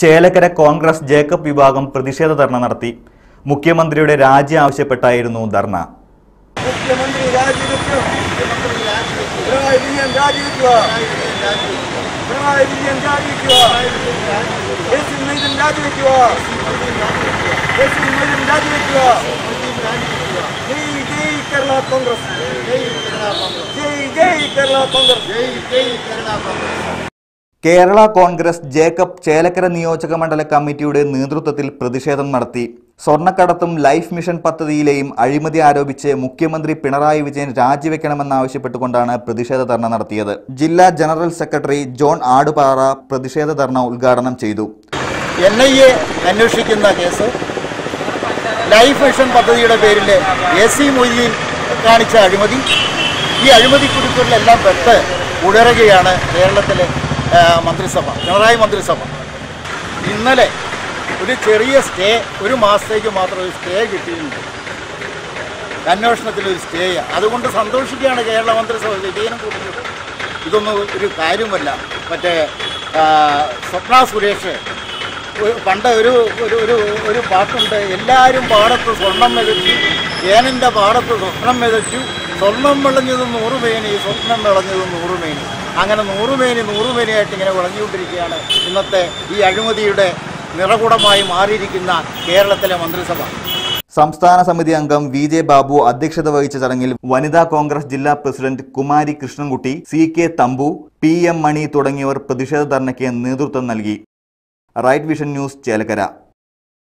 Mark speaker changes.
Speaker 1: Chelakkara Congress Jacob വിഭാഗം പ്രതിഷേധ ധർണ നടത്തി മുഖ്യമന്ത്രിയുടെ രാജി ആവശ്യപ്പെട്ടായിരുന്നു ധർണ
Speaker 2: മുഖ്യമന്ത്രി രാജിവെക്കും പിണറായി വിജയൻ രാജിവെക്കുക പിണറായി വിജയൻ രാജിവെക്കുക എസ് മൈദൻ രാജിവെക്കുക എസ് മൈദൻ രാജിവെക്കുക ജയ് ജയ് കേരള കോൺഗ്രസ് ജയ് ജയ് കേരള കോൺഗ്രസ്
Speaker 1: കേരള കോൺഗ്രസ് ജേക്കബ് ചേലക്കര നിയോജക മണ്ഡല കമ്മിറ്റിയുടെ നേതൃത്വത്തിൽ പ്രതിഷേധം നടത്തി സ്വർണ്ണക്കടത്തും ലൈഫ് മിഷൻ പദ്ധതിയിലെയും അഴിമതി ആരോപിച്ച് മുഖ്യമന്ത്രി പിണറായി വിജയൻ രാജിവെക്കണമെന്നാവശ്യപ്പെട്ടുകൊണ്ടാണ് പ്രതിഷേധ ധർണ നടത്തിയത് ജില്ലാ ജനറൽ സെക്രട്ടറി ജോൺ ആടുപാറ പ്രതിഷേധ ധർണ ഉദ്ഘാടനം ചെയ്തു
Speaker 3: എൻ ഐ എ അന്വേഷിക്കുന്ന കേസ് ലൈഫ് മിഷൻ പദ്ധതിയുടെ പേരിൽ എ സി മൊയ്തീൻ കാണിച്ച അഴിമതി ഈ അഴിമതി കുറിപ്പുകളിലെല്ലാം പെട്ട് ഉടരുകയാണ് കേരളത്തിലെ ആ, മന്ത്രിസഭ പിണറായി മന്ത്രിസഭ ഇന്നലെ ഒരു ചെറിയ സ്റ്റേ ഒരു മാസത്തേക്ക് മാത്രം ഒരു സ്റ്റേ കിട്ടിയിട്ടുണ്ട് അന്വേഷണത്തിൽ ഒരു സ്റ്റേ അതുകൊണ്ട് സന്തോഷിക്കുകയാണ് കേരള മന്ത്രിസഭ വിജയനും കൂട്ടുന്നത് ഇതൊന്നും ഒരു കാര്യമല്ല മറ്റേ ആ, സ്വപ്ന സുരേഷ് ഒരു- പണ്ട് ഒരു ഒരു ഒരു ഒരു പാട്ടുണ്ട് എല്ലാവരും പാടത്ത് സ്വർണം മെതച്ചു ഏനൻ്റെ പാടത്ത് സ്വപ്നം മെതച്ചു സ്വർണം വിളഞ്ഞത് നൂറുമേനി സ്വപ്നം വിളഞ്ഞത് നൂറുമേനി അങ്ങനെ നൂറുമേനി നൂറുമേനിയായിട്ട് ഇങ്ങനെ വിളഞ്ഞുകൊണ്ടിരിക്കുകയാണ് ഇന്നത്തെ ഈ അഴിമതിയുടെ നിറകുടമായി മാറിയിരിക്കുന്ന കേരളത്തിലെ മന്ത്രിസഭ
Speaker 1: സംസ്ഥാന സമിതി അംഗം വി ജെ ബാബു അധ്യക്ഷത വഹിച്ച ചടങ്ങിൽ വനിതാ കോൺഗ്രസ് ജില്ലാ പ്രസിഡന്റ് കുമാരി കൃഷ്ണൻകുട്ടി സി കെ തമ്പു പി എം മണി തുടങ്ങിയവർ പ്രതിഷേധ ധർണയ്ക്ക് നേതൃത്വം നൽകി റൈറ്റ് വിഷൻ ന്യൂസ് ചേലക്കര